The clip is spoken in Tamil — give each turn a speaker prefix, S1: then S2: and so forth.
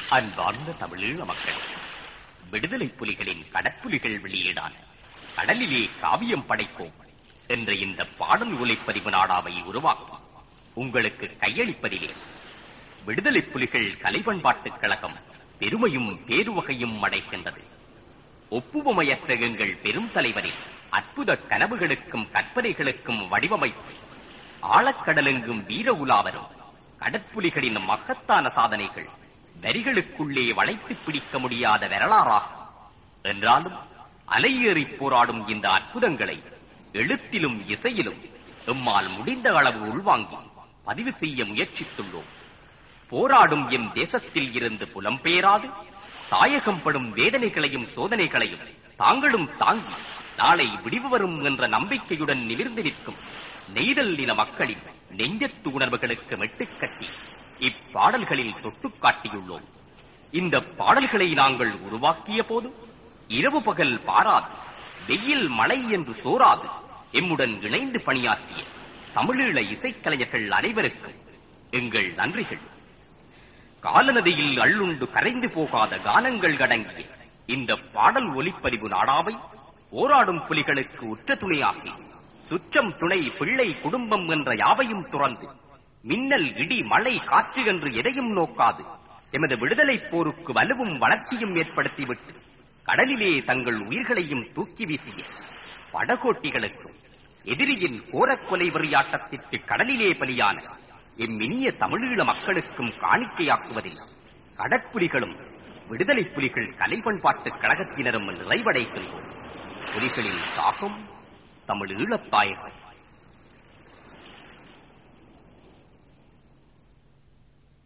S1: அன்பார்ந்த தமிழீழ மக்கள் விடுதலை புலிகளின் கடற்புலிகள் வெளியீடான கடலிலே காவியம் படைப்போம் என்ற இந்த பாடல் ஒலிப்பதிவு நாடாவை உருவாக்கி உங்களுக்கு கையளிப்பதிலே விடுதலை புலிகள் கலைப்பண்பாட்டுக் கழகம் பெருமையும் பேருவகையும் அடைகின்றது ஒப்புவமையற்ற எங்கள் பெரும் தலைவரின் அற்புத கனவுகளுக்கும் கற்பனைகளுக்கும் வடிவமைப்பு ஆழக்கடலெங்கும் வீர உலாவரும் கடற்புலிகளின் மகத்தான சாதனைகள் வரிகளுக்குள்ளே வளைத்து பிடிக்க முடியாத வரலாறாகும் என்றாலும் அலையேறி போராடும் இந்த அற்புதங்களை எழுத்திலும் இசையிலும் எம்மால் முடிந்த அளவு உள்வாங்கி பதிவு செய்ய முயற்சித்துள்ளோம் போராடும் எம் தேசத்தில் இருந்து புலம்பெயராது தாயகம் படும் வேதனைகளையும் சோதனைகளையும் தாங்களும் தாங்கி நாளை விடிவு வரும் என்ற நம்பிக்கையுடன் நிமிர்ந்து நிற்கும் நெய்தல் நில மக்களின் நெஞ்சத்து உணர்வுகளுக்கு மெட்டுக்கட்டி இப்பாடல்களில் தொட்டுக் காட்டியுள்ளோம் இந்த பாடல்களை நாங்கள் உருவாக்கிய போது இரவு பகல் பாராது வெயில் மழை என்று சோராது எம்முடன் இணைந்து பணியாற்றிய தமிழீழ இசைக்கலைஞர்கள் அனைவருக்கும் எங்கள் நன்றிகள் காலநதியில் அள்ளுண்டு கரைந்து போகாத கானங்கள் அடங்கிய இந்த பாடல் ஒலிப்பதிவு நாடாவை போராடும் புலிகளுக்கு உற்ற துணையாகி சுற்றம் துணை பிள்ளை குடும்பம் என்ற யாவையும் துறந்து மின்னல் இடி மழை காற்று என்று எதையும் நோக்காது எமது விடுதலைப் போருக்கு வலுவும் வளர்ச்சியும் ஏற்படுத்திவிட்டு கடலிலே தங்கள் உயிர்களையும் தூக்கி வீசிய படகோட்டிகளுக்கும் எதிரியின் கோரக்கொலை வெறியாட்டத்திற்கு கடலிலே பலியான இம்மினிய தமிழீழ மக்களுக்கும் காணிக்கையாக்குவதில் கடற்புலிகளும் விடுதலை புலிகள் கலை பண்பாட்டுக் கழகத்தினரும் நிறைவடைகின்றோம் புலிகளின் தாகம் தமிழ் ஈழத்தாயகம்